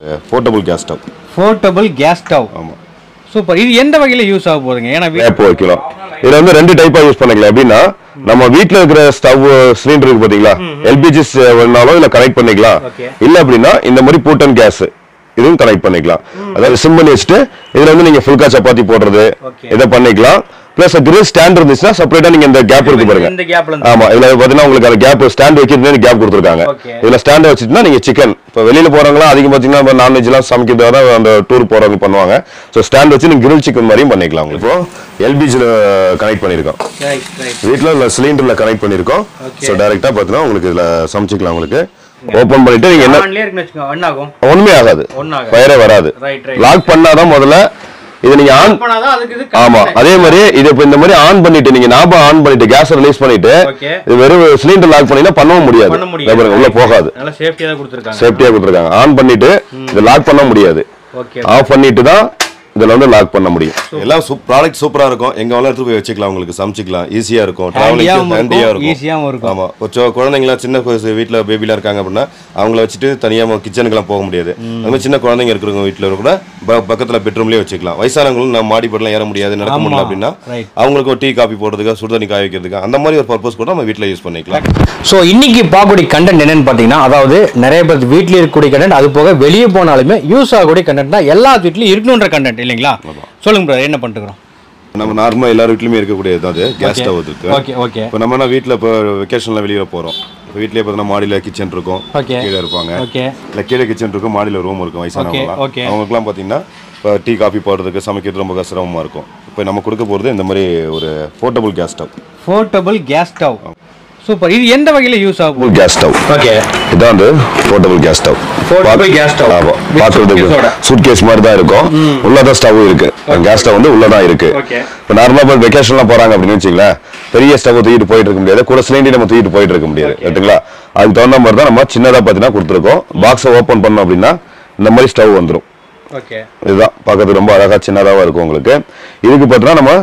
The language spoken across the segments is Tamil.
Portable gas stove portable gas stove ஆமாம் சூப்பர் இது எந்த வகையில் யூஸ் ஆக போகுதுங்க ஏன்னா வீ- வேப்ப வைக்கலாம் இதுல வந்து ரெண்டு டைப்பா யூஸ் பண்ணிக்கலாம் எப்படின்னா நம்ம வீட்ல இருக்கிற ஸ்டவ் சிலிண்டர் இருக்கு பாத்தீங்களா எல்பிஜி வேணாலும் இல்ல கனெக்ட் பண்ணிக்கலாம் Okay. இல்ல அப்படின்னா இந்த மாதிரி பூட்டன் கேஸ் இதுவும் கனெக்ட் பண்ணிக்கலாம் அதாவது சிம் பண்ணி வச்சுட்டு இதுல வந்து நீங்க ஃபுல்கா சப்பாத்தி போடுறது Okay. இதை பண்ணிக்கலாம் பிளஸ் கிரில் ஸ்டாண்ட் இருந்துச்சுன்னா செப்பரேட்டா நீங்க இந்த கேப் இருக்கு பாருங்க இந்த கேப்ல ஆமா இதுல பாத்தீங்கன்னா உங்களுக்கு அந்த கேப் ஸ்டாண்ட் வைக்கிறது கேப் கொடுத்துருக்காங்க Okay. இதுல ஸ்டாண்ட் வச்சுட்டுனா நீங்க சிக்கன் இப்போ வெளியில போறவங்களாம் அதிகம் பாத்தீங்கன்னா நான்வெஜ் எல்லாம் சமைக்கிறதா தான் அந்த டூர் போறவங்க பண்ணுவாங்க ஸோ ஸ்டாண்ட் வச்சு நீங்க கிரில் சிக்கன் மாதிரியும் பண்ணிக்கலாம் உங்களுக்கு இப்போ எல்பிஜில கனெக்ட் பண்ணிருக்கோம் ரைட் ரைட் வீட்ல உள்ள சிலிண்டர்ல கனெக்ட் பண்ணிருக்கோம் Okay. ஸோ டைரக்டா பாத்தீங்கன்னா உங்களுக்கு இதுல சமைச்சிக்கலாம் உங்களுக்கு ஓபன் பண்ணிட்டு நீங்க என்ன ஆன்லயே இருக்குன்னு வச்சுக்கோங்க என்ன ஆகும் ஒண்ணுமே ஆகாது ஒண்ணாகாது. ஃபயரே வராது Right, right. லாக் பண்ணாதான் முதல்ல இது நீங்க ஆன் பண்ணாதான் அதுக்கு இது ஆமா connect அதே மாதிரி இது இப்ப இந்த மாதிரி ஆன் பண்ணிட்டு நீங்க நாப ஆன் பண்ணிட்டு கேஸ் ரிலீஸ் பண்ணிட்டு Okay. இது வெறும் சிலிண்டர் லாக் பண்ணீங்கன்னா பண்ணவும் முடியாது பண்ண இதோ பாருங்க, உள்ள முடியாது போகாது நல்லா சேஃப்டியா தான் கொடுத்துருக்காங்க சேஃப்டியா கொடுத்துருக்காங்க ஆன் பண்ணிட்டு இது லாக் பண்ண முடியாது ஓகே ஆஃப் பண்ணிட்டு தான் இதுல வந்து லாக் பண்ண முடியும் எல்லாம் ப்ராடக்ட் சூப்பரா இருக்கும் எங்க வேணா எடுத்து போய் வச்சுக்கலாம் உங்களுக்கு சமைச்சிக்கலாம் ஈஸியா இருக்கும் ஹேண்டியாவும் டிராவலிங் ஹேண்டியா இருக்கும் இருக்கும் ஈஸியாவும் இருக்கும் ஆமா கொஞ்சம் குழந்தைங்களாம் சின்ன கொ- வீட்ல பேபிலாம் இருக்காங்க அப்படின்னா அவங்கள வச்சுட்டு தனியா கிச்சனுக்குலாம் போக முடியாது அது மாதிரி சின்ன குழந்தைங்க இருக்கிறவங்க வீட்ல கூட ப- பக்கத்துல பெட்ரூம்லயே வச்சுக்கலாம் வயசானவங்களும் நம்ம மாடி படிலாம் ஏற முடியாது நடக்க ஆமா. முடியல அப்படின்னா Right. அவங்களுக்கு டீ காபி போடுறதுக்கு சுடுதண்ணி காய வைக்கிறதுக்கு அந்த மாதிரி ஒரு பர்பஸ் கூட நம்ம வீட்ல யூஸ் பண்ணிக்கலாம் ஸோ இன்னைக்கு பார்க்கக்கூடிய கண்டென்ட் என்னன்னு பார்த்தீங்கன்னா அதாவது நிறைய பேர் வீட்டில் இருக்கக்கூடிய கண்டென்ட் அது போக வெளியே போனாலுமே யூஸ் ஆகக்கூடிய கண்டென்ட் தான் எல்லா வீட்லையும் இருக்கணுன்ற கண்டென்ட் இல்லைங்களா சொல்லுங்க ப்ரோ என்ன பண்ணிட்டுக்கிறோம் நம்ம நார்மலா எல்லார் வீட்லயுமே இருக்கக்கூடியது அது கேஸ் ஸ்டவ் இருக்கு ஓகே ஓகே இப்போ நம்ம வீட்டில் இப்போ வெக்கேஷனில் வெளியில் போகிறோம் இப்போ வீட்லயே பார்த்தீங்கன்னா மாடியில் கிச்சன் இருக்கும் Okay. கீழே இருப்பாங்க ஓகே இல்லை கீழே கிச்சன் இருக்கும் மாடியில் ரூம் இருக்கும் வயசானவங்கலாம் Okay, okay. அவங்களுக்குலாம் பார்த்தீங்கன்னா இப்போ டீ காஃபி போடுறதுக்கு சமைக்கிறது ரொம்ப சிரமமாக இருக்கும் இப்போ நம்ம கொடுக்க போகிறது இந்த மாதிரி ஒரு portable gas stove portable gas stove super இது எந்த வகையில் யூஸ் ஆக போகுது கேஸ் ஸ்டவ் ஓகே இதான் வந்து portable gas stove Portable gas stove. ஆமாம் With பார்க்குறதுக்கு suitcase-ஓட. சூட் கேஸ் மாதிரி தான் இருக்கும் உள்ளதான் ஸ்டவ் இருக்கு கேஸ் ஸ்டவ் வந்து உள்ளதான் இருக்கு Okay. இப்போ நார்மலாக இப்போ வெக்கேஷன்லாம் போறாங்க அப்படின்னு வச்சுங்களேன் பெரிய ஸ்டவ் தூக்கிட்டு போயிட்டு இருக்க முடியாது கூட சிலிண்டர் நம்ம தூக்கிட்டு போயிட்டு இருக்க முடியாது ரைட்டுங்களா அதுக்கு தகுந்த மாதிரி தான் நம்ம சின்னதாக பார்த்தீங்கன்னா கொடுத்துருக்கோம் பாக்ஸை ஓப்பன் பண்ணோம் அப்படின்னா இந்த மாதிரி ஸ்டவ் வந்துடும் ஓகே இதுதான் பார்க்கறதுக்கு ரொம்ப அழகா சின்னதாக இருக்கும் உங்களுக்கு இதுக்கு பார்த்தீங்கன்னா நம்ம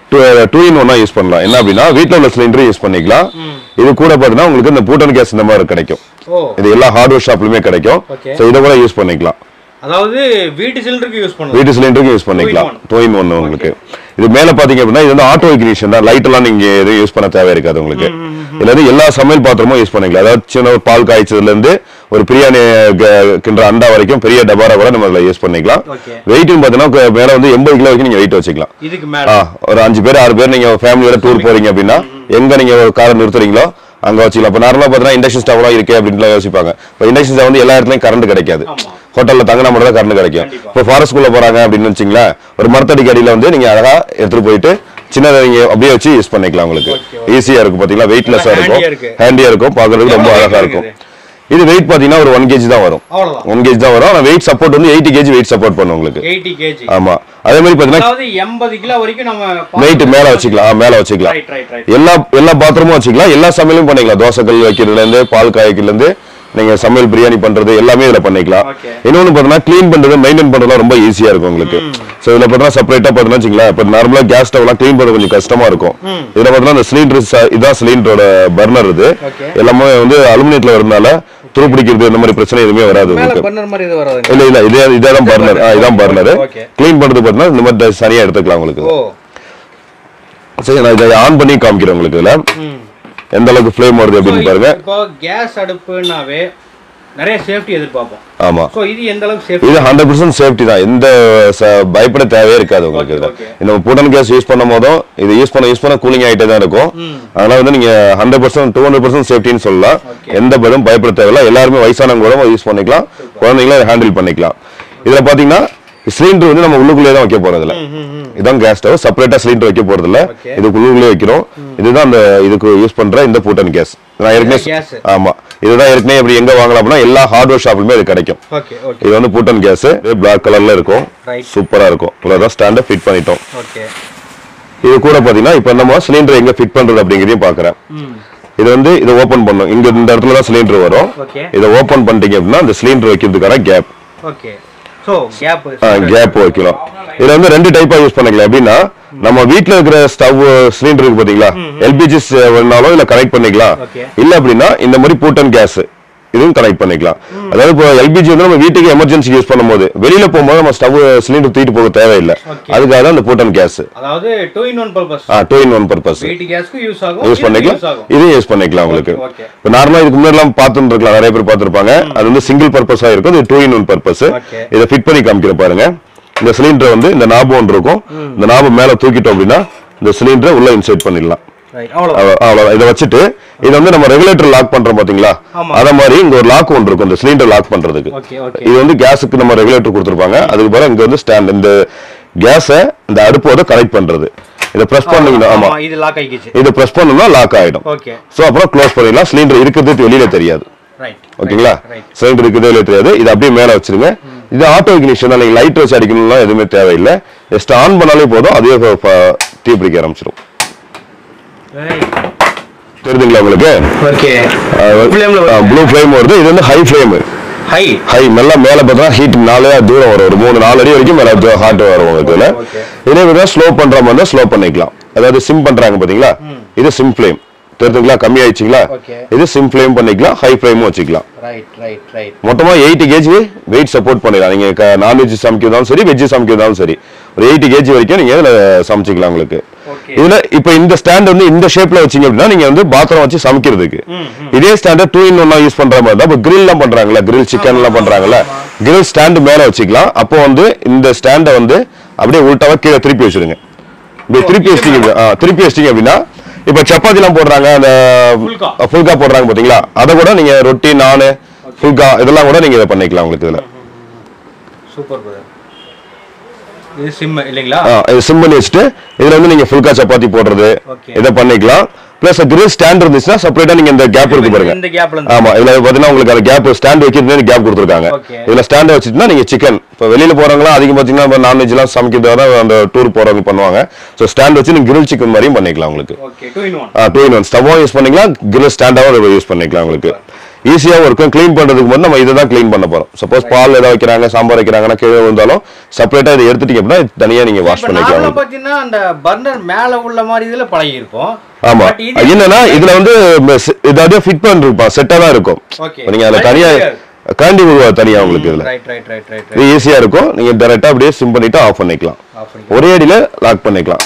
டூ இன் ஒன்னா யூஸ் பண்ணலாம் என்ன அப்படின்னா வீட்டில் உள்ள சிலிண்டரும் யூஸ் பண்ணிக்கலாம் இது கூட பார்த்தீங்கன்னா உங்களுக்கு இந்த பூட்டன் கேஸ் இந்த மாதிரி கிடைக்கும் ஓ இது எல்லா ஹார்ட்வேர் ஷாப்லயுமே கிடைக்கும் Okay. ஸோ இதை கூட யூஸ் பண்ணிக்கலாம் அதாவது வீட்டு சிலிண்டருக்கு யூஸ் பண்ணலாம் வீட்டு சிலிண்டருக்கு யூஸ் பண்ணிக்கலாம் one. டூ இன் ஒன் உங்களுக்கு இது மேல பாத்தீங்க அப்படின்னா இது வந்து ஆட்டோ இக்னிஷன் தான் லைட் எல்லாம் நீங்க எதுவும் யூஸ் பண்ண தேவை இருக்காது உங்களுக்கு இதுல வந்து எல்லா சமையல் பாத்திரமும் யூஸ் பண்ணிக்கலாம் அதாவது சின்ன ஒரு பால் காய்ச்சதுல இருந்து ஒரு பிரியாணி க- கிண்டுற அண்டா வரைக்கும் பெரிய டபாரா கூட நம்ம இதுல யூஸ் பண்ணிக்கலாம் Okay. வெயிட்னு பாத்தீங்கன்னா கு- மேல வந்து எண்பது கிலோ வரைக்கும் நீங்க வெயிட் வச்சுக்கலாம் இதுக்கு ஆ, மேல ஒரு அஞ்சு பேர் ஆறு பேர் நீங்க ஃபேமிலியோட டூர் போறீங்க அப்படின்னா எங்க நீங்க காரை நிறுத்துறீங்களோ அங்க வச்சுக்கலாம் இப்போ நார்மலா பார்த்தீங்கன்னா இண்டக்ஷன் ஸ்டவ்லாம் இருக்கு அப்படின்னு யோசிப்பாங்க இப்போ இண்டக்ஷன் ஸ்டவ் வந்து எல்லா இடத்துலயும் கரண்ட் கிடைக்காது ஆமா. ஹோட்டல்ல தங்கினா மட்டும் தான் கரண்ட் கிடைக்கும் கண்டிப்பா. இப்போ ஃபாரஸ்ட்குள்ள போறாங்க அப்படின்னு வச்சுங்களேன் ஒரு மரத்தடிக்கு அடியில வந்து நீங்க அழகா எடுத்துட்டு போயிட்டு சின்னதை நீங்க அப்படியே வச்சு யூஸ் பண்ணிக்கலாம் உங்களுக்கு Okay, ஈஸியா இருக்கும் பாத்தீங்களா வெயிட்லெஸ்ஸா நல்லா இருக்கும் handy-ஆ இருக்கு. ஹேண்டியா இருக்கும் பாக்குறதுக்கு ரொம்ப எவ்வளவு அழகா weight இருக்கும் இருக்குது? இது வெயிட் பாத்தீங்கன்னா ஒரு ஒன் கேஜி தான் வரும் அவ்வளவுதான் ஒன் கேஜி தான் வரும் ஆனா வெயிட் சப்போர்ட் வந்து எயிட்டி கேஜி வெயிட் சப்போர்ட் பண்ணும் உங்களுக்கு எயிட்டி கேஜி ஆமா அதே மாதிரி பாத்தீங்கன்னா அதாவது எண்பது கிலோ வரைக்கும் நம்ம வெயிட் மேல வச்சுக்கலாம் ஆ, மேல வச்சுக்கலாம் ரைட் ரைட் ரைட் எல்லா எல்லா பாத்திரமும் வச்சுக்கலாம் எல்லா சமையலும் பண்ணிக்கலாம் தோசைக்கல் வைக்கிறதுல இருந்து பால் காய்க்கிறதுல இருந்து நீங்க சமையல் பிரியாணி பண்றது எல்லாமே இதுல பண்ணிக்கலாம் Okay. இன்னொன்னு பாத்தீங்கன்னா க்ளீன் பண்றது மெயின்டைன் பண்றதுலாம் ரொம்ப ஈஸியா இருக்கும் உங்களுக்கு சோ இதுல பாத்தீங்கன்னா செப்பரேட்டா பாத்தீங்கன்னா வச்சுங்களேன் இப்ப நார்மலா கேஸ் ஸ்டவ் எல்லாம் க்ளீன் பண்றது கொஞ்சம் கஷ்டமா இருக்கும் இதுல பாத்தீங்கன்னா இந்த சிலிண்டர் இதான் சிலிண்டரோட பர்னர் இது Okay. எல்லாமே வந்து அலுமினியத்துல வரதுனால துருப்பிடிக்கிறது இந்த மாதிரி பிரச்சனை எதுவுமே வராது மேல உங்களுக்கு பர்னர் மாதிரி இது வராதுங்க இல்ல இல்ல இதே இதே தான் பர்னர் இதான் பர்னர் Okay. க்ளீன் பண்றது பாத்தீங்கன்னா இந்த மாதிரி சரியா எடுத்துக்கலாம் உங்களுக்கு ஓ சரி நான் இதை ஆன் பண்ணி காமிக்கிறேன் உங்களுக்கு இதுல ம் எந்த அளவுக்கு ஃப்ளேம் வருது அப்படின்னு பாருங்க இப்போ கேஸ் அடுப்புனாவே நிறைய சேஃப்டி எதிர்பார்ப்போம் ஆமா ஸோ இது எந்த அளவுக்கு சேஃப்டி இது ஹண்ட்ரட் பர்சன்ட் சேஃப்டி தான் எந்த ச- பயப்பட தேவையே இருக்காது உங்களுக்கு Okay, இதுல okay. இந்த பூட்டன் கேஸ் யூஸ் பண்ணும் போதும் இது யூஸ் பண்ண யூஸ் பண்ண கூலிங் ஆயிட்டே தான் இருக்கும் அதனால வந்து நீங்க hundred percent two hundred percent சேஃப்டின்னு சொல்லலாம் Okay. எந்த பயம் பயப்பட தேவையில்ல எல்லாருமே வயசானவங்க கூட யூஸ் பண்ணிக்கலாம் குழந்தைங்களும் ஹேண்டில் பண்ணிக்கலாம் இதுல பாத்தீங்கன்னா சிலிண்டர் வந்து நம்ம உள்ளுக்குள்ளே தான் வைக்க போறதுல இதான் கேஸ் ஸ்டவ் செப்பரேட்டா சிலிண்டர் வைக்க போறது இல்ல Okay. இதுக்கு உள்ளுக்குள்ளே வைக்கிறோம் இதுதான் அந்த இதுக்கு யூஸ் பண்ற இந்த பூட்டன் கேஸ் நான் ஏற்கனவே gas. ஆமா இதுதான் ஏற்கனவே இப்படி எங்க வாங்கலாம் அப்படின்னா எல்லா ஹார்ட்வேர் ஷாப்லயுமே இது கிடைக்கும் ஓகே ஓகே இது வந்து பூட்டன் கேஸ் பிளாக் கலர்ல இருக்கும் Right. சூப்பரா இருக்கும் இவ்வளவுதான் ஸ்டாண்ட ஃபிட் பண்ணிட்டோம் ஓகே இது கூட பாத்தீங்கன்னா இப்போ நம்ம சிலிண்டர் எங்க ஃபிட் பண்றது அப்படிங்கறதையும் பாக்குறேன் ம் இது வந்து இதை ஓபன் பண்ணும் இங்க இந்த இடத்துல தான் சிலிண்டர் வரும் ஓகே இதை ஓபன் பண்ணிட்டீங்க அப்படின்னா இந்த சிலிண்டர் வைக்கிறதுக்கான gap okay so gap gap வைக்கலாம் இதுல வந்து ரெண்டு டைப்பா யூஸ் பண்ணிக்கலாம் எப்படின்னா நம்ம வீட்ல இருக்கிற ஸ்டவ் சிலிண்டர் இருக்கு பாத்தீங்களா எல்பிஜி வேணாலும் இல்ல கனெக்ட் பண்ணிக்கலாம் Okay. இல்ல அப்படின்னா இந்த மாதிரி பூட்டன் கேஸ் இதுவும் கனெக்ட் பண்ணிக்கலாம் அதாவது இப்போ எல்பிஜி வந்து நம்ம வீட்டுக்கு எமர்ஜென்சி யூஸ் பண்ணும்போது வெளியில போகும்போது நம்ம ஸ்டவ் சிலிண்டர் தூக்கிட்டு போக தேவையில்லை Okay. அதுக்காக தான் இந்த பூட்டன் கேஸ் அதாவது two in one purpose two in one purpose வீட்டு கேஸ்க்கு யூஸ் ஆகும் யூஸ் இதுக்கு பண்ணிக்கலாம் யூஸ் ஆகும் இதையும் யூஸ் பண்ணிக்கலாம் உங்களுக்கு Okay, okay. இப்போ நார்மலா இதுக்கு முன்னாடி எல்லாம் பார்த்துட்டு இருக்கலாம் நிறைய பேர் பார்த்திருப்பாங்க அது வந்து சிங்கிள் பர்பஸா இருக்கும் இது two in one purpose Okay. இதை ஃபிட் பண்ணி காமிக்கிற பாருங்க இந்த சிலிண்டர் வந்து இந்த நாபு ஒன்று இருக்கும் இந்த நாபு மேல தூக்கிட்டோம் அப்படின்னா இந்த சிலிண்டரை உள்ள இன்சர்ட் பண்ணிடலாம் ரைட் அவ்வளோ அவ்வளவு- அவ்வளவுதான் இதை வச்சுட்டு இதை வந்து நம்ம ரெகுலேட்டர் லாக் பண்றோம் பாத்தீங்களா ஆமா. அத மாதிரி இங்க ஒரு லாக் ஒன்று இருக்கும் இந்த சிலிண்டர் லாக் பண்றதுக்கு ஓகே ஓகே இது வந்து கேஸுக்கு நம்ம ரெகுலேட்டர் கொடுத்துருப்பாங்க அதுக்கு பதிலா இங்க வந்து ஸ்டாண்ட் இந்த கேஸை இந்த அடுப்போட கனெக்ட் பண்றது இதை பிரஸ் பண்ணீங்கன்னா ஆமா இது லாக் ஆகிக்கிச்சு இதை பிரஸ் பண்ணோம்னா லாக் ஆயிடும் ஓகே சோ அப்புறம் க்ளோஸ் பண்ணிடலாம் சிலிண்டர் இருக்கிறது வெளியில தெரியாது ரைட் ஓகேங்களா ரைட் சிலிண்டர் இருக்கிறது வெளியில தெரியாது இது அப்படியே மேல வச்சிருங்க இது ஆட்டோ இக்னிஷன் நீங்க லைட் வச்சு அடிக்கணும்லாம் எதுவுமே தேவையில்லை ஜஸ்ட் ஆன் பண்ணாலே போதும் அதுவே ப- ப- தீ பிடிக்க ஆரம்பிச்சிடும் ரைட் தெரியுதுங்களா உங்களுக்கு ஓகே Flame ல வருது. ப்ளூ ஃப்ளேம் வருது இது வந்து ஹை ஃப்ளேம் ஹை ஹை நல்லா மேல பார்த்தா ஹீட் நாலே தூரம் வரும் ஒரு மூணு நாலு அடி வரைக்கும் மேல ஹாட் வரும் உங்களுக்கு இதுல Okay. இதே விட ஸ்லோ பண்ற மாதிரி இருந்தா ஸ்லோ பண்ணிக்கலாம் அதாவது சிம் பண்றாங்க பாத்தீங்களா இது சிம் ஃப்ளேம் தெரிஞ்சுங்களா கம்மி ஆயிடுச்சுங்களா Okay. இது சிம் ஃப்ளேம் பண்ணிக்கலாம் ஹை ஃப்ளேமும் வச்சுக்கலாம் ரைட் ரைட் ரைட் மொத்தமா எயிட்டி கேஜி வெயிட் சப்போர்ட் பண்ணிடலாம் நீங்க நான்வெஜ் சமைக்கிறதாலும் சரி வெஜ் சமைக்கிறதாலும் சரி ஒரு எயிட்டி கேஜி வரைக்கும் நீங்க இதுல சமைச்சிக்கலாம் உங்களுக்கு Okay. இதுல இப்ப இந்த ஸ்டாண்ட் வந்து இந்த ஷேப்ல வச்சீங்க அப்படின்னா நீங்க வந்து பாத்திரம் வச்சு சமைக்கிறதுக்கு இதே ஸ்டாண்டர்ட் டூ இன் ஒன்னா யூஸ் பண்ற மாதிரி தான் இப்போ grill எல்லாம் பண்றாங்கல்ல grill சிக்கன் எல்லாம் பண்றாங்கல்ல grill ஸ்டாண்ட் மேல வச்சுக்கலாம் அப்போ வந்து இந்த ஸ்டாண்டை வந்து அப்படியே உள்டாவா கீழே திருப்பி வச்சிருங்க இப்படி திருப்பி வச்சிட்டீங்க ஆ, திருப்பி வச்சிட்டீங்க அப்படின்னா இப்ப சப்பாத்தி எல்லாம் போடுறாங்க அந்த ஃபுல்கா. ஃபுல்கா போடுறாங்க பாத்தீங்களா அதை கூட நீங்க ரொட்டி நானு ஃபுல்கா இதெல்லாம் கூட நீங்க இதை பண்ணிக்கலாம் உங்களுக்கு இதுல சூப்பர் பிரதர் இது சிம் இல்லைங்களா ஆ, இது சிம் பண்ணி வச்சுட்டு இதுல வந்து நீங்க ஃபுல்கா சப்பாத்தி போடுறது Okay. இதை பண்ணிக்கலாம் பிளஸ் கிரில் ஸ்டாண்ட் இருந்துச்சுன்னா செப்பரேட்டா நீங்க இந்த கேப் இருக்கு பாருங்க இந்த கேப்ல இருந்து ஆமா இதுல பாத்தீங்கன்னா உங்களுக்கு அந்த கேப் ஸ்டாண்ட் வைக்கிறது கேப் கொடுத்துருக்காங்க Okay. இதுல ஸ்டாண்ட் வச்சுட்டுனா நீங்க சிக்கன் இப்போ வெளியில போறவங்க அதிகம் பாத்தீங்கன்னா நான்வெஜ் எல்லாம் சமைக்கிறதா அந்த டூர் போறவங்க பண்ணுவாங்க ஸோ ஸ்டாண்ட் வச்சு நீங்க கிரில் சிக்கன் மாதிரியும் பண்ணிக்கலாம் உங்களுக்கு okay two in one two in one ஸ்டவ்வும் யூஸ் பண்ணிக்கலாம் கிரில் ஸ்டாண்டாவும் யூஸ் பண்ணிக்கலாம் உங்களுக்கு ஈஸியாகவும் இருக்கும் க்ளீன் பண்றதுக்கு வந்து நம்ம இதை தான் க்ளீன் பண்ண போறோம் சப்போஸ் பால் ஏதாவது வைக்கிறாங்க சாம்பார் வைக்கிறாங்கன்னா கீழே விழுந்தாலும் செப்பரேட்டா இதை எடுத்துட்டீங்க அப்படின்னா இது தனியா நீங்க வாஷ் இப்போ பண்ணிக்கலாம் நார்மலா உங்களுக்கு. பாத்தீங்கன்னா அந்த பர்னர் மேல உள்ள மாதிரி இதுல பழகி இருக்கும் ஆமா But இது- என்னன்னா இதுல வந்து இதாவது ஃபிட் பண்ணிருப்பான் செட்டா தான் இருக்கும் Okay. இப்ப நீங்க அதுல தனியா கரண்டி விழுவா தனியா உங்களுக்கு இதுல ரைட் ரைட் ரைட் ரைட் இது ஈஸியா இருக்கும் நீங்க டைரக்டா அப்படியே சிம் பண்ணிட்டு ஆஃப் பண்ணிக்கலாம் ஆஃப் பண்ணிக்கலாம் ஒரே அடியில லாக் பண்ணிக்கலாம்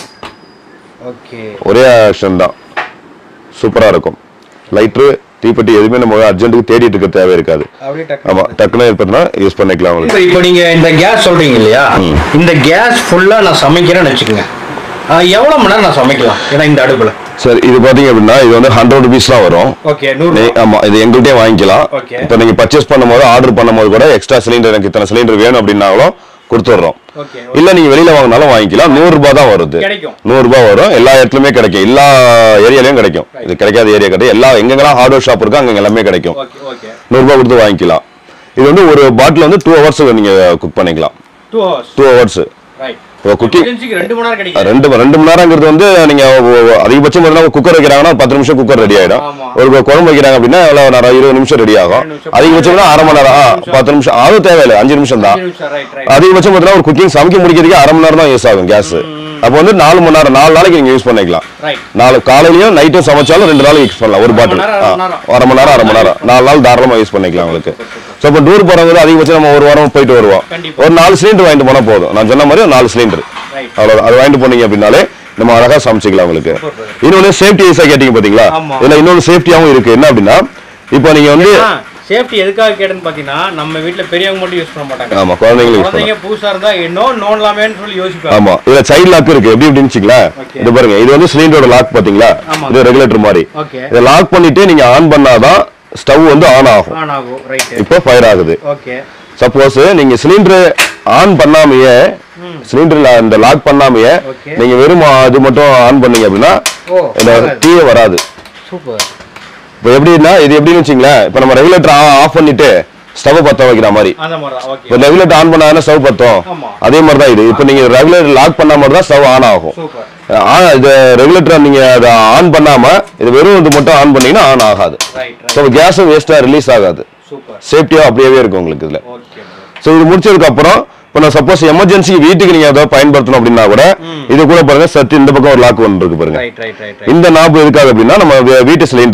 ஓகே ஒரே ஆக்ஷன் தான் சூப்பரா இருக்கும் லைட்ரு தீப்பெட்டி எதுவுமே நம்ம அர்ஜென்ட்டுக்கு தேடிட்டு இருக்க தேவை இருக்காது அப்படியே டக்கு ஆமா டக்குன்னு இருப்பதுனா யூஸ் பண்ணிக்கலாம் உங்களுக்கு இப்போ இப்போ நீங்க இந்த கேஸ் சொல்றீங்க இல்லையா இந்த கேஸ் ஃபுல்லா நான் சமைக்கிறேன்னு வச்சுக்கோங்க ஆஹ் எவ்வளவு மணி நேரம் நான் சமைக்கலாம் ஏன்னா இந்த அடுப்புல சரி இது பாத்தீங்க அப்படின்னா இது வந்து ஹண்ட்ரட் ருபீஸ் தான் வரும் ஓகே நூறு நீ- ஆமா இது எங்கள்கிட்டயே வாங்கிக்கலாம் Okay. இப்போ நீங்க பர்ச்சேஸ் பண்ணும்போது ஆர்டர் பண்ணும்போது கூட எக்ஸ்ட்ரா சிலிண்டர் எனக்கு இத்தனை சிலிண்டர் வேணும் அப்படின்னாலும் கொடுத்துட்றோம் ஓகே இல்ல நீங்க வெளியில வாங்கினாலும் வாங்கிக்கலாம் நூறு ரூபாய் தான் வருது கிடைக்கும். நூறு ரூபாய் வரும் எல்லா இடத்துலயுமே கிடைக்கும் எல்லா ஏரியாலயும் கிடைக்கும் இது கிடைக்காத ஏரியா கிடையாது எல்லா எங்கெங்கெல்லாம் ஹார்ட்வேர் ஷாப் இருக்கோ அங்க எல்லாமே கிடைக்கும் ஓகே ஓகே நூறு ரூபாய் கொடுத்து வாங்கிக்கலாம் இது வந்து ஒரு பாட்டில் வந்து டூ ஹவர்ஸ் நீங்க குக் பண்ணிக்கலாம் two hours two hours right இப்போ குக்கிங் எமர்ஜென்சிக்கு ரெண்டு மணி நேரம் கிடைக்கும் ரெண்டு ரெண்டு மணி நேரங்கிறது வந்து நீங்க ஒ- ஒ- அதிகபட்சம் பார்த்தீங்கன்னா குக்கர் வைக்கிறாங்கன்னா பத்து நிமிஷம் குக்கர் ரெடி ஆயிடும் ஆமா. ஒரு கு- குழம்பு வைக்கிறாங்க அப்படின்னா எவ்வளவு நேரம் இருபது நிமிஷம் ரெடி ஆகும் இருபது நிமிஷம். அதிகபட்சம்னா அரை மணி நேரம் ஆ, பத்து நிமிஷம் அதுவும் தேவையில்லை அஞ்சு நிமிஷம் தான் அஞ்சு நிமிஷம் ரைட் ரைட் அதிகபட்சம் பார்த்தீங்கன்னா ஒரு குக்கிங் சமைக்க முடிக்கிறதுக்கு அரை மணி நேரம் தான் யூஸ் ஆகும் கேஸ் அப்போ வந்து நாலு மணி நேரம் நாலு நாளைக்கு நீங்க யூஸ் பண்ணிக்கலாம் ரைட் நாலு காலையிலயும் நைட்டும் சமைச்சாலும் ரெண்டு நாளைக்கு யூஸ் பண்ணலாம் ஒரு பாட்டில் மணி நேரம், அரை மணி நேரம். அரை மணி நேரம் அரை மணி நேரம் நாலு நாள் தாராளமா யூஸ் பண்ணிக்கலாம் உங்களுக்கு ஸோ இப்போ டூர் போறவங்க அதிகபட்சம் நம்ம ஒரு வாரம் போயிட்டு வருவோம் கண்டிப்பா. ஒரு நாலு சிலிண்டர் வாங்கிட்டு போனா போதும் நான் சொன்ன மாதிரி ஒரு நாலு சிலிண்டர் ரைட் அவ்வளவுதான் அது வாங்கிட்டு போனீங்க அப்படின்னாலே நம்ம அழகா சமைச்சிக்கலாம் உங்களுக்கு Super. இன்னொன்னு சேஃப்டி ஈஸா கேட்டீங்க பாத்தீங்களா ஆமா. இதுல இன்னொரு சேஃப்டியாவும் இருக்கு என்ன அப்படின்னா இப்போ நீங்க வந்து சேஃப்டி எதுக்காக கேட்டேன்னு பாத்தீங்கன்னா நம்ம வீட்ல பெரியவங்க மட்டும் யூஸ் பண்ண மாட்டாங்க ஆமா குழந்தைங்களும் யூஸ் குழந்தைங்க புதுசா இருந்தா என்ன நோண்டலாமேன்னு சொல்லி யோசிப்பாங்க ஆமா இதுல சைல்ட் லாக் இருக்கு எப்படி அப்படின்னு வச்சுங்களேன் Okay. இது பாருங்க இது வந்து சிலிண்டரோட லாக் பாத்தீங்களா ஆமா. இது ரெகுலேட்டர் மாதிரி ஓகே இதை லாக் பண்ணிட்டு நீங்க ஆன் பண்ணாதான் ஸ்டவ் வந்து ஆன் ஆகும் ஆன் ஆகும் ரைட் இப்போ ஃபயர் ஆகுது ஓகே சப்போஸ் நீங்க சிலிண்டர் ஆன் பண்ணாமையே சிலிண்டர்ல அந்த லாக் பண்ணாமையே Okay. நீங்க வெறும் அது மட்டும் ஆன் பண்ணீங்க அப்படின்னா ஓ இந்த தீயே வராது சூப்பர் இப்போ எப்படின்னா இது எப்படின்னு வச்சுங்களேன் இப்போ நம்ம ரெகுலேட்டர் ஆஃப் பண்ணிட்டு ஸ்டவ் பத்த வைக்கிற மாதிரி அந்த மாதிரி தான் ஓகே இப்போ ரெகுலேட்டர் ஆன் பண்ணாதானே ஸ்டவ் பத்தும் ஆமா. அதே மாதிரி தான் இது இப்போ நீங்க ரெகுலேட்டர் லாக் பண்ணா மட்டும் தான் ஸ்டவ் ஆன் ஆகும் சூப்பர் ஆ, இது ரெகுலேட்டர் நீங்க அதை ஆன் பண்ணாம இது வெறும் இது மட்டும் ஆன் பண்ணீங்கன்னா ஆன் ஆகாது ரைட் ரைட் ஸோ கேஸும் வேஸ்டா ரிலீஸ் ஆகாது சூப்பர் சேஃப்டியா அப்படியே இருக்கும் உங்களுக்கு இதுல ஓகே ஸோ இது முடிச்சதுக்கு அப்புறம் இப்போ நான் சப்போஸ் எமர்ஜென்சி வீட்டுக்கு நீங்க ஏதாவது பயன்படுத்தணும் அப்படின்னா கூட இது கூட பாருங்க சத்து இந்த பக்கம் ஒரு லாக் ஒன்று இருக்கு பாருங்க ரைட் ரைட் ரைட் ரைட் இந்த நாபு எதுக்காக அப்படின்னா நம்ம வீ- வீட்டு சிலிண்டர்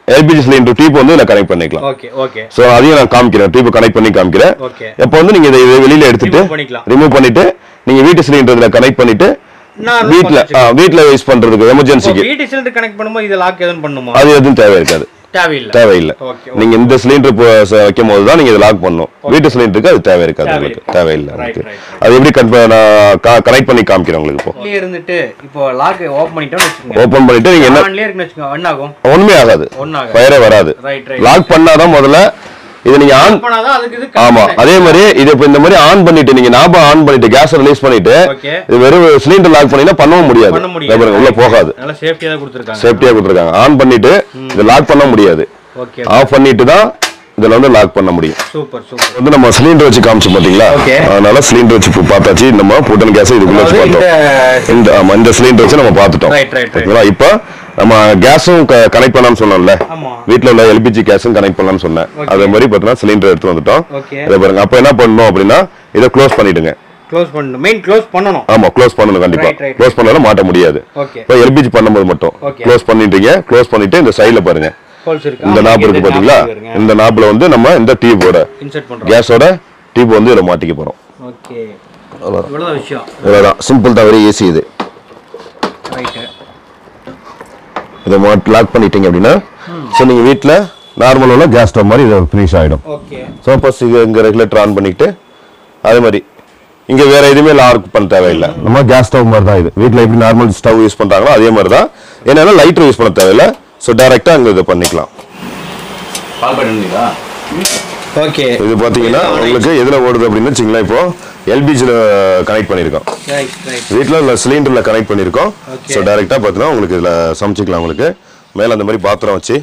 எல்பிஜி சிலிண்டர் டியூப் வந்து இதில் கனெக்ட் பண்ணிக்கலாம் ஓகே ஓகே ஸோ அதையும் நான் காமிக்கிறேன் டியூப் கனெக்ட் பண்ணி காமிக்கிறேன் ஓகே இப்போ வந்து நீங்க இதை இதை வெளியில எடுத்துட்டு Remove பண்ணிக்கலாம். ரிமூவ் பண்ணிட்டு நீங்க வீட்டு சிலிண்டர் இதில் கனெக்ட் பண்ணிட்டு நான் வீட்ல ஆ, வீட்ல யூஸ் பண்றதுக்கு எமர்ஜென்சிக்கு வீட்டு சிலிண்டர் கனெக்ட் பண்ணும்போது இதை லாக் எதுவும் பண்ணுமா அது எதுவும் தேவை இருக்காது தேவையில்லை தேவையில்லை ஓகே நீங்க இந்த சிலிண்டர் வைக்கும் போது தான் நீங்க இதை லாக் பண்ணணும் வீட்டு சிலிண்டருக்கு அது தேவை இருக்காது தேவை உங்களுக்கு தேவையில்லை Right, உங்களுக்கு. right, அது எப்படி கன் நான் கனெக்ட் பண்ணி காமிக்கிறேன் உங்களுக்கு இப்போ உள்ளே இருந்துட்டு இப்போ லாக் ஓபன் பண்ணிட்டோம்னு வச்சுக்கோங்க ஓபன் பண்ணிட்டு நீங்க என்ன ஆன்லயே இருக்குன்னு வச்சுக்கோங்க என்ன ஆகும் ஒண்ணுமே ஆகாது ஒன்னாக ஃபயரே வராது ரைட் ரைட் லாக் பண்ணாதான் முதல்ல இதை நீங்க ஆன் பண்ணாதான் அதுக்கு இது ஆமா அதே மாதிரி இது இப்ப இந்த மாதிரி ஆன் பண்ணிட்டு நீங்க ஞாபகம் ஆன் பண்ணிட்டு கேஸ் ரிலீஸ் பண்ணிட்டு ஓகே இது வெறும் சிலிண்டர் லாக் பண்ணீங்கன்னா பண்ணவும் முடியாது பண்ண இதோ முடியாது பாருங்க, உள்ள போகாது நல்லா சேஃப்டியா தான் கொடுத்துருக்காங்க சேஃப்டியா கொடுத்துருக்காங்க ஆன் பண்ணிட்டு இதை லாக் பண்ண முடியாது ஓகே ஆஃப் பண்ணிட்டு தான் இதுல வந்து லாக் பண்ண முடியும் சூப்பர் சூப்பர் வந்து நம்ம சிலிண்டர் வச்சு காமிச்சோம் பாத்தீங்களா Okay. அதனால சிலிண்டர் வச்சு இப்ப பார்த்தாச்சு நம்ம புட்டன் கேஸ் இதுக்குள்ள வச்சு அதாவது பார்த்தோம் இந்த இந்த ஆமா இந்த சிலிண்டர் வச்சு நம்ம பார்த்துட்டோம் ரைட் ரைட் ரைட் ஓகேங்களா இப்போ நம்ம கேஸும் கனெக்ட் பண்ணலாம்னு சொன்னோம்ல ஆமா வீட்ல உள்ள எல்பிஜி கேஸும் கனெக்ட் பண்ணலாம்னு சொன்னேன் Okay. அதே மாதிரி பார்த்தீங்கன்னா சிலிண்டர் எடுத்து வந்துட்டோம் ஓகே இதை பாருங்க அப்ப என்ன பண்ணணும் அப்படின்னா இதை க்ளோஸ் பண்ணிடுங்க க்ளோஸ் பண்ணணும் மெயின் க்ளோஸ் பண்ணணும் ஆமா க்ளோஸ் பண்ணணும் கண்டிப்பா Right, right, க்ளோஸ் பண்ணாலும் மாட்ட முடியாது ஓகே இப்போ எல்பிஜி பண்ணும்போது மட்டும் Okay. க்ளோஸ் பண்ணிட்டீங்க க்ளோஸ் பண்ணிட்டு இந்த சைடுல பாருங்க ஹோல்ஸ் இருக்கு இந்த நாப் இருக்கு பாத்தீங்களா இந்த நாப்ல வந்து நம்ம இந்த டியூபோட இன்சர்ட் பண்றோம் கேஸோட டியூப் வந்து இதுல மாட்டிக்க போறோம் ஓகே இவ்வளவுதான் விஷயம் இவ்வளவுதான் சிம்பிள் தான் வெரி ஈஸி இது ரைட் இதை லாக் பண்ணிட்டீங்க அப்படின்னா ஸோ நீங்க வீட்ல நார்மல் உள்ள கேஸ் ஸ்டவ் மாதிரி இது ஃபினிஷ் ஆயிடும் ஓகே ஸோ ஃபர்ஸ்ட் இது இங்கே ரெகுலேட்டர் ஆன் பண்ணிட்டு அதே மாதிரி இங்கே வேற எதுவுமே லாக் பண்ண தேவையில்லை நம்ம கேஸ் ஸ்டவ் மாதிரி தான் இது வீட்டில் எப்படி நார்மல் ஸ்டவ் யூஸ் பண்ணுறாங்களோ அதே மாதிரி தான் என்னன்னா லைட்டர் யூஸ் பண்ண தேவையில்லை ஸோ டேரெக்டாக அங்கே இதை பண்ணிக்கலாம் கால் பண்ணுங்களா ஓகே இது பார்த்தீங்கன்னா உங்களுக்கு எதில் ஓடுது அப்படின்னு வச்சுங்களேன் இப்போ எல்பிஜியில் கனெக்ட் பண்ணியிருக்கோம் ரைட் ரைட் வீட்டில் இல்லை சிலிண்டரில் கனெக்ட் பண்ணியிருக்கோம் Okay. ஸோ டேரெக்டாக பார்த்தீங்கன்னா உங்களுக்கு இதில் சமைச்சிக்கலாம் உங்களுக்கு மேலே அந்த மாதிரி பாத்திரம் வச்சு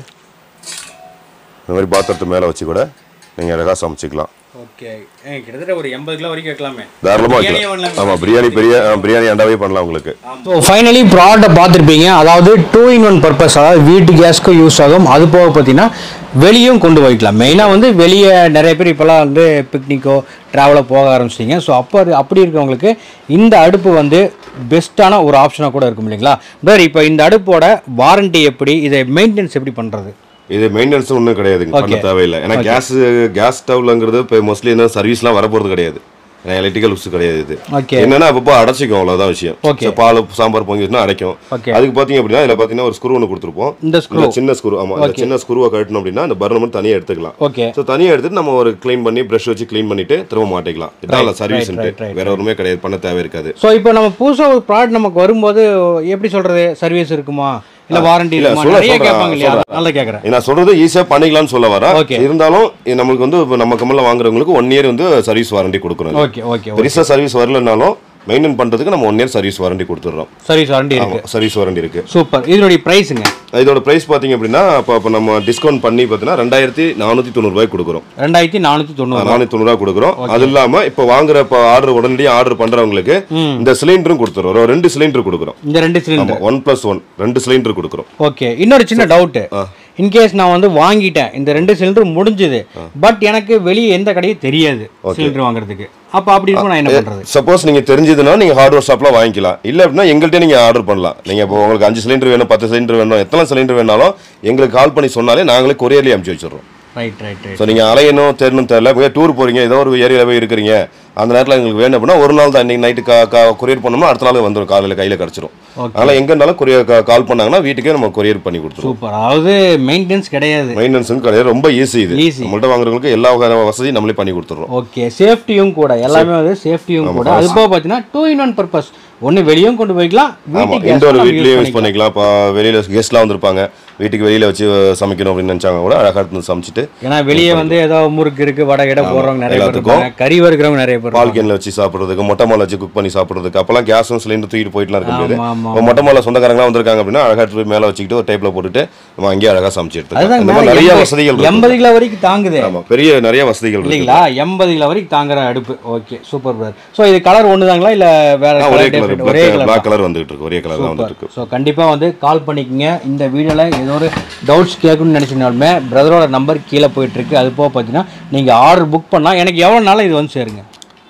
இந்த மாதிரி பாத்திரத்து மேலே வச்சு கூட நீங்கள் அழகாக சமைச்சிக்கலாம் ஓகே கிட்டத்தட்ட ஒரு எண்பது கிலோ வரைக்கும் வைக்கலாமே தாராளமாக பிரியாணியே வைக்கலாம் பண்ணலாமே. ஆமாம் பிரியாணி பெரிய ஆ, பிரியாணி அண்டாவே பண்ணலாம் உங்களுக்கு ஸோ ஃபைனலி ப்ராடக்ட்டை பார்த்துருப்பீங்க அதாவது டூ இன் ஒன் பர்பஸ் அதாவது வீட்டு கேஸ்க்கும் யூஸ் ஆகும் அது போக பார்த்தீங்கன்னா வெளியும் கொண்டு போய்க்கலாம் மெயினாக வந்து வெளியே நிறைய பேர் இப்போல்லாம் வந்து பிக்னிக்கோ ட்ராவலோ போக ஆரம்பிச்சிட்டிங்க ஸோ அப்போ அது அப்படி இருக்கவங்களுக்கு இந்த அடுப்பு வந்து பெஸ்ட்டான ஒரு ஆப்ஷனாக கூட இருக்கும் இல்லைங்களா பிரதர் இப்போ இந்த அடுப்போட வாரண்டி எப்படி இதை மெயின்டெனன்ஸ் எப்படி பண்ணுறது இது மெயின்டெனன்ஸ் ஒன்றும் கிடையாதுங்க பண்ண தேவையில்லை ஏன்னா கேஸ் கேஸ் ஸ்டவ்லங்கிறது இப்போ மோஸ்ட்லி என்ன சர்வீஸ்லாம் வரப்போறது கிடையாது ஏன்னா எலக்ட்ரிக்கல் யூஸ் கிடையாது இது ஓகே என்னன்னா அப்பப்போ அடைச்சிக்கும் அவ்வளோதான் விஷயம் Okay. So, பால் சாம்பார் பொங்கி வச்சுனா அடைக்கும் Okay. அதுக்கு பார்த்தீங்க அப்படின்னா இதில் பார்த்தீங்கன்னா ஒரு ஸ்க்ரூ ஒன்று கொடுத்துருப்போம் இந்த ஸ்க்ரூ இந்த சின்ன ஸ்க்ரூ ஆமாம் இந்த சின்ன ஸ்க்ரூவை கட்டணும் அப்படின்னா அந்த பர்னர் மட்டும் தனியாக எடுத்துக்கலாம் ஓகே ஸோ தனியாக எடுத்துட்டு நம்ம ஒரு க்ளீன் பண்ணி ப்ரஷ் வச்சு க்ளீன் பண்ணிட்டு திரும்ப மாட்டிக்கலாம் இதான் சர்வீஸ் right, right, வேற ஒன்றுமே கிடையாது பண்ண தேவை இருக்காது ஸோ இப்போ நம்ம புதுசாக ஒரு ப்ராடக்ட் நமக்கு வரும்போது எப்படி சொல்கிறது சர்வீஸ் இருக்குமா இல்லை வாரண்டி இல்ல, இருக்குமா சொல்ல- நிறைய சொல்றேன், கேட்பாங்க இல்லையா சொல்றேன். நல்லா கேட்குறேன் நான் சொல்றது ஈஸியாக பண்ணிக்கலாம்னு சொல்ல வரேன் Okay. இருந்தாலும் இது நம்மளுக்கு வந்து இப்ப நம்ம கம்மல்ல வாங்குறவங்களுக்கு ஒன் இயர் வந்து சர்வீஸ் வாரண்டி கொடுக்குறோம் ஓகே ஓகே பெருசாக சர்வீஸ் வரலனாலும் மெயின்டைன் பண்றதுக்கு நம்ம ஒன் இயர் சர்வீஸ் வாரண்டி கொடுத்துட்றோம் சர்வீஸ் வாரண்டி இருக்கு ஆமாம் சர்வீஸ் வாரண்டி இருக்கு சூப்பர் இதனுடைய ப்ரைஸுங்க இதோட பிரைஸ் பார்த்தீங்க அப்படின்னா இப்போ இப்போ நம்ம டிஸ்கவுண்ட் பண்ணி பார்த்தீங்கன்னா ரெண்டாயிரத்தி நானூற்றி தொண்ணூறுபாய் கொடுக்குறோம் ரெண்டாயிரத்தி நானூற்றி தொண்ணூறு நானூற்றி தொண்ணூறுவா கொடுக்குறோம் அது இல்லாம இப்போ வாங்குற இப்போ ஆர்டர் உடனடியாக ஆர்டர் பண்றவங்களுக்கு இந்த சிலிண்டரும் கொடுத்துறோம் ஒரு ரெண்டு சிலிண்டர் கொடுக்குறோம் இந்த ரெண்டு சிலிண்டர் ஒன் பிளஸ் ஒன் ரெண்டு சிலிண்டர் கொடுக்குறோம் ஓகே இன்னொரு சின்ன டவுட்டு இன்கேஸ் நான் வந்து வாங்கிட்டேன் இந்த ரெண்டு சிலிண்டர் முடிஞ்சுது பட் எனக்கு வெளியே எந்த கடையும் தெரியாது சிலிண்டர் வாங்குறதுக்கு அப்போ அப்படி இருக்கும் நான் என்ன பண்ணுறது சப்போஸ் நீங்க தெரிஞ்சதுன்னா நீங்க ஹார்ட்வேர் ஷாப்ல வாங்கிக்கலாம் இல்ல அப்படின்னா எங்கள்கிட்ட நீங்க ஆர்டர் பண்ணலாம் நீங்க இப்போ உங்களுக்கு அஞ்சு சிலிண்டர் வேணும் பத்து சிலிண்டர் வேணும் எத்தனை சிலிண்டர் வேணாலும் எங்களுக்கு கால் பண்ணி சொன்னாலே நாங்களே கொரியர்லேயே அனுப்பிச்சு வச்சிடுறோம் ரைட் ரைட் ரைட் ஸோ நீங்கள் அலையணும் தெரியணும் தெரியல இப்போ டூர் போறீங்க ஏதோ ஒரு ஏரியாவில் போய் இருக்கிறீங்க அந்த நேரத்தில் எங்களுக்கு வேணும் அப்படின்னா ஒரு நாள் தான் இன்னைக்கு நைட்டு கா கா கொரியர் பண்ணோம்னா அடுத்த நாள் வந்துடும் காலையில் கையில் கிடச்சிரும் அதனால் எங்கே இருந்தாலும் கொரியர் கால் பண்ணாங்கன்னா வீட்டுக்கே நம்ம கொரியர் பண்ணி கொடுத்துருவோம் சூப்பர் அதாவது மெயின்டெனன்ஸ் கிடையாது மெயின்டெனன்ஸும் கிடையாது ரொம்ப ஈஸி இது Easy. நம்மள்ட்ட வாங்குறவங்களுக்கு எல்லா வகையான வசதியும் நம்மளே பண்ணி கொடுத்துட்றோம் ஓகே சேஃப்டியும் கூட எல்லாமே வந்து சேஃப்டியும் கூட அது போக பார்த்தீங்கன்னா டூ இன் ஒன் பர்பஸ் ஒன்று வெளியும் கொண்டு போய்க்கலாம் ஆமாம் வீட்டுக்கு இண்டோர் guest வீட்லேயே நம்ம யூஸ் பண்ணிக்கலாம் இப்போ வெளியில் கெஸ்ட்லாம் வந்திருப்பாங்க வீட்டுக்கு வெளியில் வச்சு சமைக்கணும் அப்படின்னு நினச்சாங்க கூட அழகாக எடுத்து சமைச்சிட்டு ஏன்னா வெளியே வந்து ஏதோ முறுக்கு இருக்கு வடை இடம் போடுறவங்க நிறைய பேர் எல்லாத்துக்கும். இருப்பாங்க கறி வறுக்கிறவங்க நிறைய பேர் பால் கேனில் வச்சு சாப்பிட்றதுக்கு மொட்டை மாலை வச்சு குக் பண்ணி சாப்பிட்றதுக்கு அப்போல்லாம் கேஸும் சிலிண்டர் தூக்கிட்டு போயிட்டுலாம் இருக்க முடியாது ஆமா, ஆமா, இப்போ மொட்டை மாலை சொந்தக்காரங்களாம் வந்திருக்காங்க அப்படின்னா அழகாக எடுத்து போய் மேலே வச்சுக்கிட்டு ஒரு டேப்பில் போட்டுட்டு நம்ம அங்கேயே அழகாக சமைச்சு எடுத்துக்கலாம் அதுதான் இந்த மாதிரி மேல நிறைய எண்பது- வசதிகள் இருக்கு எண்பது கிலோ வரைக்கும் தாங்குது ஆமாம் பெரிய நிறைய வசதிகள் இருக்கு இல்லைங்களா எண்பது கிலோ வரைக்கும் தாங்குற அடுப்பு ஓகே சூப்பர் பிரதர் ஸோ இது கலர் ஒன்று தாங்களா இல்லை வேற ஆ, ஒரே colour கலர் different? ஒரே கலர் பிளாக் கலர் வந்துகிட்டு இருக்கு ஒரே கலர் தான் வந்துட்டு இருக்கு ஸோ கண்டிப்பாக வந்து கால் பண்ணிக்கங்க இந்த வீடியோவில் ஏதோ ஒரு டவுட்ஸ் கேட்கணும்னு நினச்சினாலுமே பிரதரோட நம்பர் கீழே போயிட்டுருக்கு அது போக பார்த்தீங்கன்னா நீங்கள் ஆர்டர் புக் பண்ணால் எனக்கு எவ்வளோ நாள் இது வந்து சேருங்க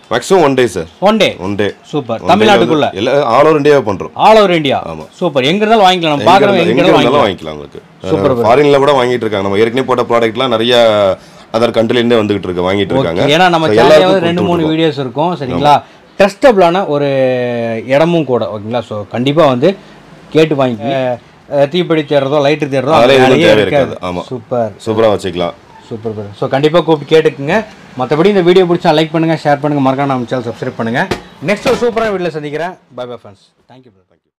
maximum one day sir one day one day super தமிழ்நாட்டுக்குள்ள எல்லா ஆல் ஓவர் இந்தியாவே பண்றோம் ஆல் ஓவர் இந்தியா சூப்பர் எங்க இருந்தாலும் வாங்கிக்கலாம் நம்ம பார்க்குறவங்க எங்க எங்க இருந்தாலும் இருந்தாலும் வாங்கிக்கலாம் வாங்கிக்கலாம் உங்களுக்கு ஃபாரின்ல கூட வாங்கிட்டு இருக்காங்க நம்ம ஏற்கனவே போட்ட ப்ராடக்ட்லாம் நிறைய அதர் கண்ட்ரிலேருந்தே வந்துகிட்டு இருக்கு வாங்கிட்டு இருக்காங்க ஏன்னா நம்ம So, சேனல்ல எல்லாருக்கும் வந்து ரெண்டு மூணு கொடுத்துட்டு வீடியோஸ் இருக்கும் சரிங்களா ட்ரஸ்டபிளான ஒரு இடமும் கூட ஓகேங்களா ஸோ கண்டிப்பாக வந்து கேட்டு வாங்கி அஹ், தீப்பெட்டி தேடுறதோ லைட்டு தேடுறதோ அந்த அதெல்லாம் எதுவும் வேலையே தேவை இருக்காது இருக்காது. ஆமா. சூப்பர் சூப்பரா வச்சுக்கலாம் சூப்பர் ப்ரோ ஸோ கண்டிப்பாக கூப்பிட்டு கேட்டுக்குங்க மற்றபடி இந்த வீடியோ பிடிச்சா லைக் பண்ணுங்கள் ஷேர் பண்ணுங்கள் மறக்காம நம்ம சேனல் சப்ஸ்கிரைப் பண்ணுங்கள் நெக்ஸ்ட் ஒரு சூப்பரான வீடியோவில் சந்திக்கிறேன் bye bye friends thank you bro